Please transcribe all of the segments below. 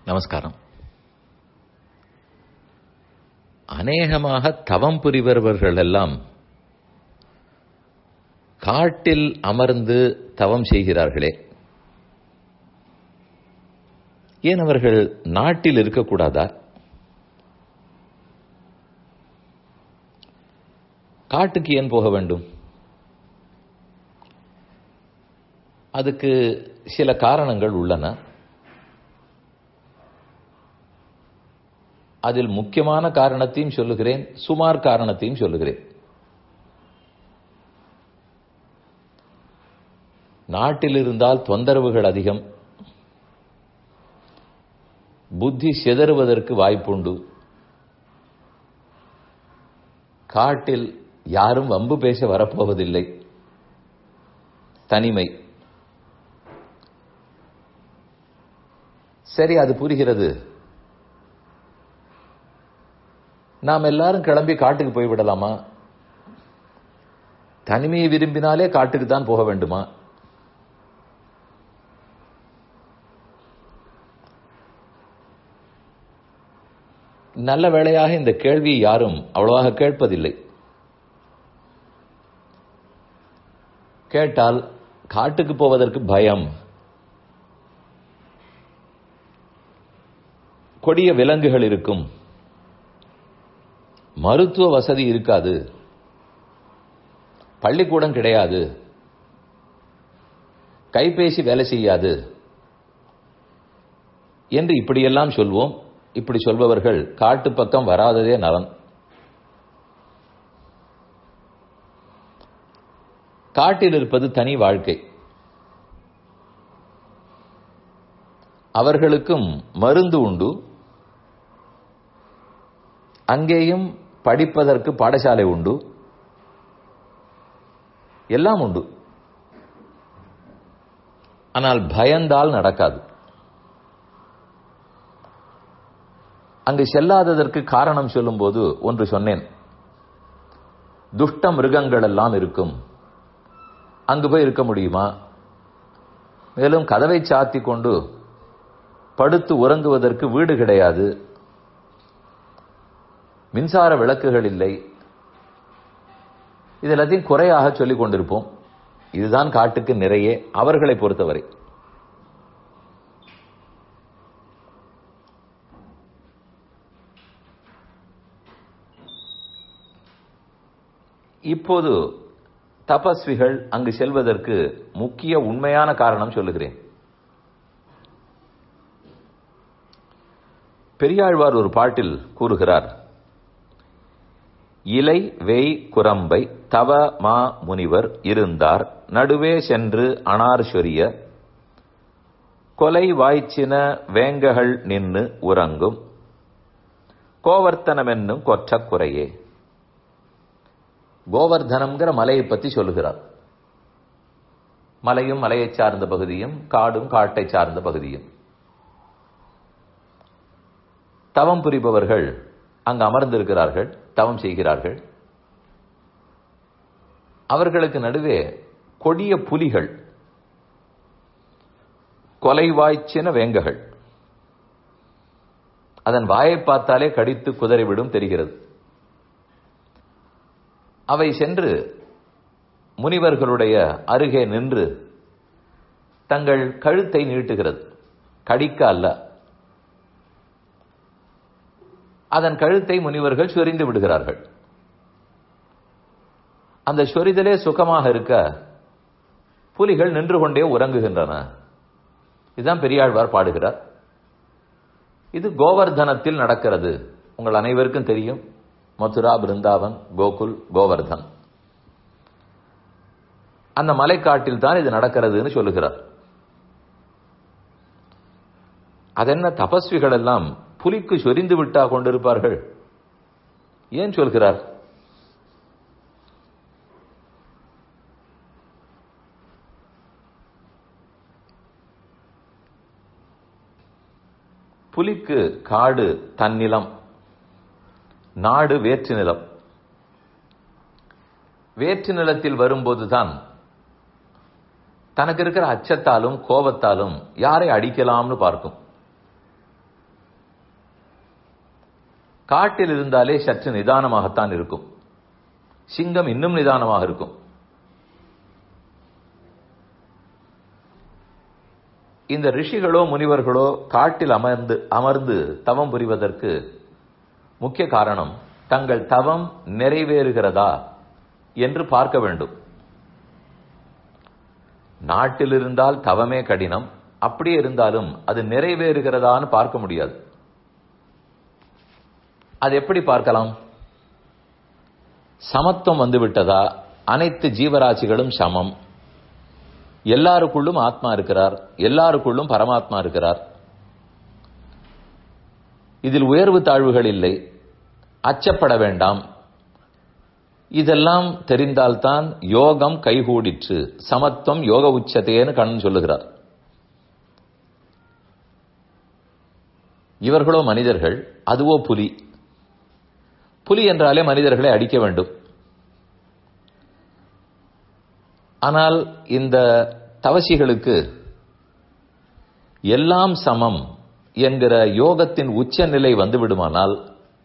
நமஸ்காரம் அநேகமாக தவம் புரிபவர்கள் எல்லாம் காட்டில் அமர்ந்து தவம் செய்கிறார்களே ஏன் அவர்கள் நாட்டில் இருக்கக்கூடாதா காட்டுக்கு ஏன் போக வேண்டும் அதுக்கு சில காரணங்கள் உள்ளன அதில் முக்கியமான காரணத்தையும் சொல்லுகிறேன் சுமார் காரணத்தையும் சொல்லுகிறேன் நாட்டில் இருந்தால் தொந்தரவுகள் அதிகம் புத்தி சிதறுவதற்கு வாய்ப்புண்டு காட்டில் யாரும் வம்பு பேச வரப்போவதில்லை தனிமை சரி அது புரிகிறது நாம் எல்லாரும் கிளம்பி காட்டுக்கு போய் விடலாமா தனிமையை விரும்பினாலே காட்டுக்கு தான் போக வேண்டுமா நல்ல வேளையாக இந்த கேள்வியை யாரும் அவ்வளவாக கேட்பதில்லை கேட்டால் காட்டுக்கு போவதற்கு பயம் கொடிய விலங்குகள் இருக்கும் மருத்துவ வசதி இருக்காது பள்ளிக்கூடம் கிடையாது கைபேசி வேலை செய்யாது என்று இப்படியெல்லாம் சொல்வோம் இப்படி சொல்பவர்கள் காட்டு பக்கம் வராததே நலன் காட்டில் இருப்பது தனி வாழ்க்கை அவர்களுக்கும் மருந்து உண்டு அங்கேயும் படிப்பதற்கு பாடசாலை உண்டு எல்லாம் உண்டு ஆனால் பயந்தால் நடக்காது அங்கு செல்லாததற்கு காரணம் சொல்லும்போது ஒன்று சொன்னேன் துஷ்ட மிருகங்கள் எல்லாம் இருக்கும் அங்கு போய் இருக்க முடியுமா மேலும் கதவை சாத்தி கொண்டு படுத்து உறங்குவதற்கு வீடு கிடையாது மின்சார விளக்குகள் இல்லை இது எல்லாத்தையும் குறையாக சொல்லிக் கொண்டிருப்போம் இதுதான் காட்டுக்கு நிறைய அவர்களை பொறுத்தவரை இப்போது தபஸ்விகள் அங்கு செல்வதற்கு முக்கிய உண்மையான காரணம் சொல்லுகிறேன் பெரியாழ்வார் ஒரு பாட்டில் கூறுகிறார் இலை வெய் குரம்பை தவ மா முனிவர் இருந்தார் நடுவே சென்று அனார் சொரிய கொலை வாய்ச்சின வேங்ககள் நின்னு உறங்கும் கோவர்த்தனமென்னும் கொற்ற குறையே கோவர்தனம்ங்கிற மலையை பத்தி சொல்லுகிறார் மலையும் மலையை சார்ந்த பகுதியும் காடும் காட்டை சார்ந்த பகுதியும் தவம் புரிபவர்கள் அங்கு அமர்ந்திருக்கிறார்கள் தவம் செய்கிறார்கள் அவர்களுக்கு நடுவே கொடிய புலிகள் கொலைவாய்ச்சின வேங்ககள் அதன் வாயை பார்த்தாலே கடித்து குதறிவிடும் தெரிகிறது அவை சென்று முனிவர்களுடைய அருகே நின்று தங்கள் கழுத்தை நீட்டுகிறது கடிக்க அல்ல அதன் கழுத்தை முனிவர்கள் சொரிந்து விடுகிறார்கள் அந்த சொரிதலே சுகமாக இருக்க புலிகள் நின்று கொண்டே உறங்குகின்றன இதுதான் பெரியாழ்வார் பாடுகிறார் இது கோவர்தனத்தில் நடக்கிறது உங்கள் அனைவருக்கும் தெரியும் மதுரா பிருந்தாவன் கோகுல் கோவர்தன் அந்த மலைக்காட்டில் தான் இது நடக்கிறதுன்னு சொல்லுகிறார் அதென்ன தபஸ்விகள் எல்லாம் புலிக்கு சொரிந்து விட்டா கொண்டிருப்பார்கள் ஏன் சொல்கிறார் புலிக்கு காடு தன்னிலம் நாடு வேற்று நிலம் வேற்று நிலத்தில் வரும்போதுதான் தனக்கு இருக்கிற அச்சத்தாலும் கோபத்தாலும் யாரை அடிக்கலாம்னு பார்க்கும் காட்டில் இருந்தாலே சற்று நிதானமாகத்தான் இருக்கும் சிங்கம் இன்னும் நிதானமாக இருக்கும் இந்த ரிஷிகளோ முனிவர்களோ காட்டில் அமர்ந்து அமர்ந்து தவம் புரிவதற்கு முக்கிய காரணம் தங்கள் தவம் நிறைவேறுகிறதா என்று பார்க்க வேண்டும் நாட்டில் இருந்தால் தவமே கடினம் அப்படியே இருந்தாலும் அது நிறைவேறுகிறதான்னு பார்க்க முடியாது அது எப்படி பார்க்கலாம் சமத்துவம் வந்துவிட்டதா அனைத்து ஜீவராசிகளும் சமம் எல்லாருக்குள்ளும் ஆத்மா இருக்கிறார் எல்லாருக்குள்ளும் பரமாத்மா இருக்கிறார் இதில் உயர்வு தாழ்வுகள் இல்லை அச்சப்பட வேண்டாம் இதெல்லாம் தெரிந்தால்தான் யோகம் கைகூடிற்று சமத்துவம் யோக உச்சத்தைன்னு கண்ணன் சொல்லுகிறார் இவர்களோ மனிதர்கள் அதுவோ புலி புலி என்றாலே மனிதர்களை அடிக்க வேண்டும் ஆனால் இந்த தவசிகளுக்கு எல்லாம் சமம் என்கிற யோகத்தின் உச்ச நிலை வந்துவிடுமானால்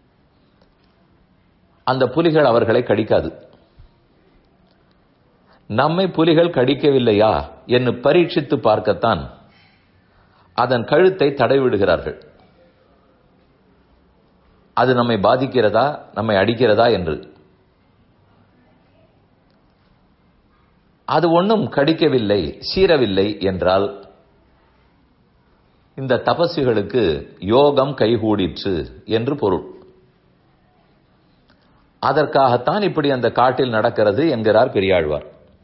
அந்த புலிகள் அவர்களை கடிக்காது நம்மை புலிகள் கடிக்கவில்லையா என்று பரீட்சித்து பார்க்கத்தான் அதன் கழுத்தை தடைவிடுகிறார்கள் அது நம்மை பாதிக்கிறதா நம்மை அடிக்கிறதா என்று அது ஒன்றும் கடிக்கவில்லை சீரவில்லை என்றால் இந்த தபசுகளுக்கு யோகம் கைகூடிற்று என்று பொருள் அதற்காகத்தான் இப்படி அந்த காட்டில் நடக்கிறது என்கிறார் பெரியாழ்வார்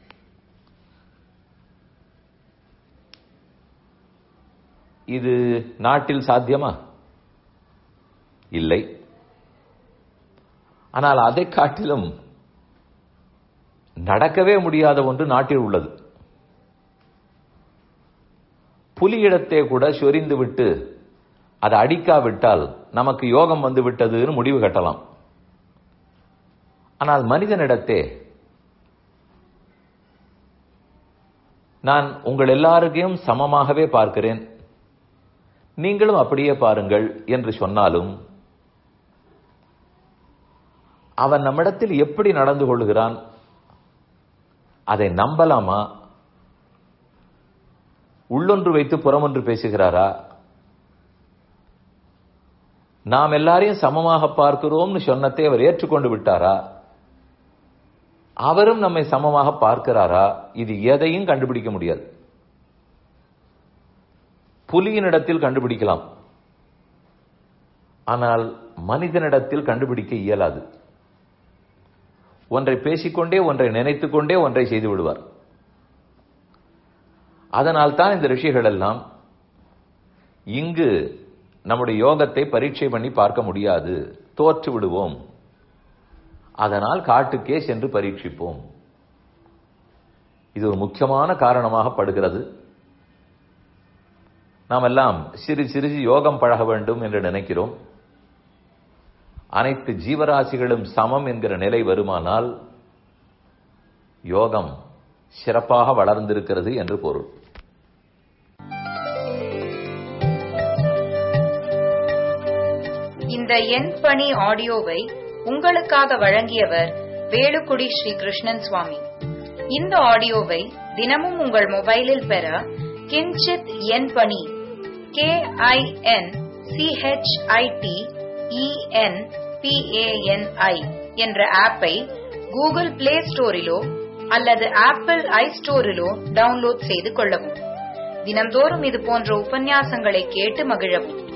இது நாட்டில் சாத்தியமா இல்லை ஆனால் அதை காட்டிலும் நடக்கவே முடியாத ஒன்று நாட்டில் உள்ளது புலியிடத்தே கூட சொரிந்து விட்டு அதை அடிக்காவிட்டால் நமக்கு யோகம் வந்து விட்டதுன்னு முடிவு கட்டலாம் ஆனால் மனிதனிடத்தே நான் உங்கள் எல்லாருக்கையும் சமமாகவே பார்க்கிறேன் நீங்களும் அப்படியே பாருங்கள் என்று சொன்னாலும் அவன் நம்மிடத்தில் எப்படி நடந்து கொள்கிறான் அதை நம்பலாமா உள்ளொன்று வைத்து புறமொன்று பேசுகிறாரா நாம் எல்லாரையும் சமமாக பார்க்கிறோம்னு சொன்னதை அவர் ஏற்றுக்கொண்டு விட்டாரா அவரும் நம்மை சமமாக பார்க்கிறாரா இது எதையும் கண்டுபிடிக்க முடியாது புலியினிடத்தில் கண்டுபிடிக்கலாம் ஆனால் மனிதனிடத்தில் கண்டுபிடிக்க இயலாது ஒன்றை பேசிக்கொண்டே ஒன்றை நினைத்துக் கொண்டே ஒன்றை செய்து விடுவார் அதனால் தான் இந்த ரிஷிகள் எல்லாம் இங்கு நம்முடைய யோகத்தை பரீட்சை பண்ணி பார்க்க முடியாது தோற்று விடுவோம் அதனால் காட்டுக்கே சென்று பரீட்சிப்போம் இது ஒரு முக்கியமான காரணமாக படுகிறது நாம் எல்லாம் சிறு சிறு யோகம் பழக வேண்டும் என்று நினைக்கிறோம் அனைத்து ஜீவராசிகளும் சமம் என்கிற நிலை வருமானால் யோகம் சிறப்பாக வளர்ந்திருக்கிறது என்று பொருள் இந்த எண் பணி ஆடியோவை உங்களுக்காக வழங்கியவர் வேலுக்குடி ஸ்ரீ கிருஷ்ணன் சுவாமி இந்த ஆடியோவை தினமும் உங்கள் மொபைலில் பெற கிஞ்சித் எண் பணி கே ஐ என் சிஹெச்ஐடி இஎன் பிஏஎன்ஐ என்ற ஆப்பை கூகுள் பிளே ஸ்டோரிலோ அல்லது ஆப்பிள் ஐ ஸ்டோரிலோ டவுன்லோட் செய்து கொள்ளவும் தினம்தோறும் இது போன்ற உபன்யாசங்களை கேட்டு மகிழவும்